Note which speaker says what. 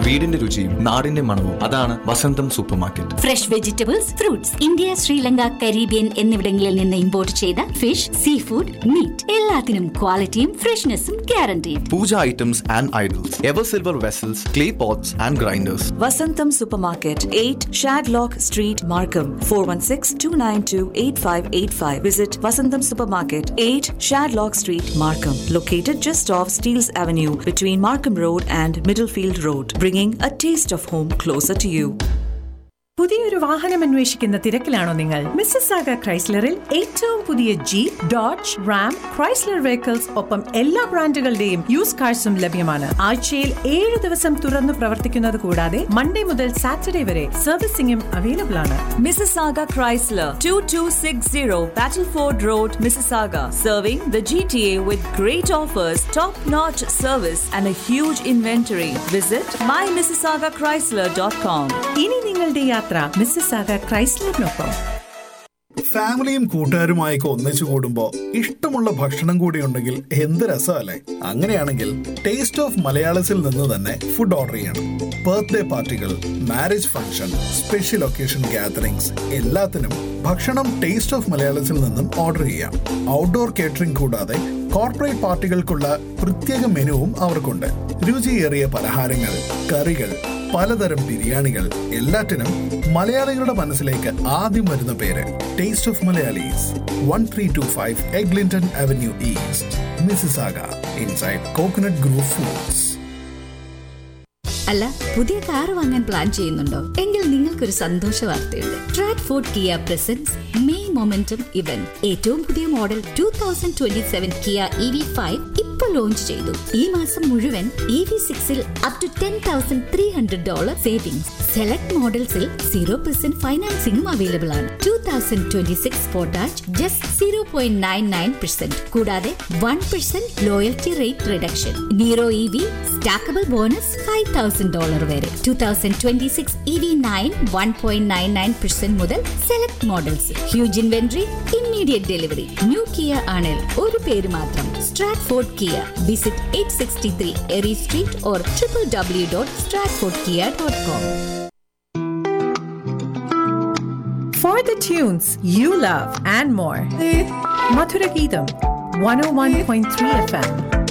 Speaker 1: വീടിന്റെ രുചിയും നാടിന്റെ മണവും അതാണ് വസന്തം super market
Speaker 2: fresh vegetables fruits India Sri Lanka Caribbean എന്നിവിടങ്ങളിൽ നിന്ന് ഇമ്പോർട്ട് ചെയ്ത ഫിഷ് സീ ഫുഡ് മീറ്റ് എല്ലാത്തിനും ക്വാളിറ്റിയും ഫ്രഷ്നെസ്സും guaranteed
Speaker 1: pooja items and idols ever silver vessels clay pots and grinders
Speaker 3: Vasantam Supermarket, 8 Shadlock Street, Markham, 416-292-8585. Visit Vasantam Supermarket, 8 Shadlock Street, Markham. Located just off Steeles Avenue between Markham Road and Middlefield Road. Bringing a taste of home closer to you.
Speaker 4: പുതിയൊരു വാഹനം അന്വേഷിക്കുന്ന തിരക്കിലാണോ നിങ്ങൾ മിസ്സസാഗ ക്രൈസ്ലറിൽ ഏറ്റവും പുതിയ Jeep Dodge Ram Chrysler vehicles ഒപ്പം എല്ലാ ബ്രാൻഡുകളുടെയും use കാഴ്സും ലഭ്യമാണ് ആഴ്ചയിൽ ഏഴ് ദിവസം തുറന്നു പ്രവർത്തിക്കുന്നത് കൂടാതെ മൺഡേ മുതൽ സാറ്റർഡേ വരെ സർവീസിംഗും അവൈലബിൾ ആണ്
Speaker 3: Mississauga Chrysler, 2260 Battleford Road, Mississauga. Serving the GTA with great offers, top-notch service and a huge inventory. Visit mymississaugachrysler.com.
Speaker 4: ഇനി നിങ്ങളുടെ യാത്ര മിസ്സസാഗ ക്രൈസ്ലറിനൊപ്പം
Speaker 5: ഫാമിലിയും കൂട്ടുകാരുമായൊക്കെ ഒന്നിച്ചു കൂടുമ്പോ ഇഷ്ടമുള്ള ഭക്ഷണം കൂടി ഉണ്ടെങ്കിൽ എന്ത് രസമല്ലേ അങ്ങനെയാണെങ്കിൽ ടേസ്റ്റ് ഓഫ് മലയാളസിൽ നിന്ന് തന്നെ ഫുഡ് ഓർഡർ ചെയ്യണം ബർത്ത്ഡേ പാർട്ടികൾ marriage function special occasion gatherings എല്ലാത്തിനും ഭക്ഷണം ടേസ്റ്റ് ഓഫ് മലയാളസിൽ നിന്നും ഓർഡർ ചെയ്യാം ഔട്ട്ഡോർ കേറ്ററിംഗ് കൂടാതെ കോർപ്പറേറ്റ് പാർട്ടികൾക്കുള്ള പ്രത്യേക മെനുവും അവർക്കുണ്ട് രുചിയേറിയ പലഹാരങ്ങൾ കറികൾ പലതരം ബിരിയാണികൾ എല്ലാറ്റിനും മലയാളികളുടെ മനസ്സിലേക്ക് ആദ്യം വരുന്ന പേര് taste of Malayalees one three two five Eglinton avenue east Mississauga inside coconut group foods
Speaker 2: അല്ല പുതിയ കാർ വാങ്ങാൻ പ്ലാൻ ചെയ്യുന്നുണ്ടോ എങ്കിൽ നിങ്ങൾക്കൊരു സന്തോഷ വാർത്തയുണ്ട് Stratford Kia presents May momentum event ഏറ്റവും പുതിയ model two thousand twenty seven Kia E V five ഇപ്പോൾ ലോഞ്ച് ചെയ്തു ഈ മാസം മുഴുവൻ ഇ വി സിക്സിൽ up to ten thousand three hundred dollar savings select മോഡൽസിൽ സീറോ പെർസെന്റ് ഫൈനാൻസിംഗും അവൈലബിൾ ആണ് two thousand twenty six Forte hatch just zero point nine nine percent കൂടാതെ one percent loyalty rate reduction Niro E V stackable bonus five thousand dollar വരെ two thousand twenty six E V nine one point nine nine percent മുതൽ select models huge inventory immediate delivery new Kia ആണിൽ ഒരു പേര് മാത്രം Stratford Kia visit eight sixty three Erie street or triple W dot Stratford Kia dot com
Speaker 4: For the tunes you love and more, Madhura Geetam, 101.3 FM.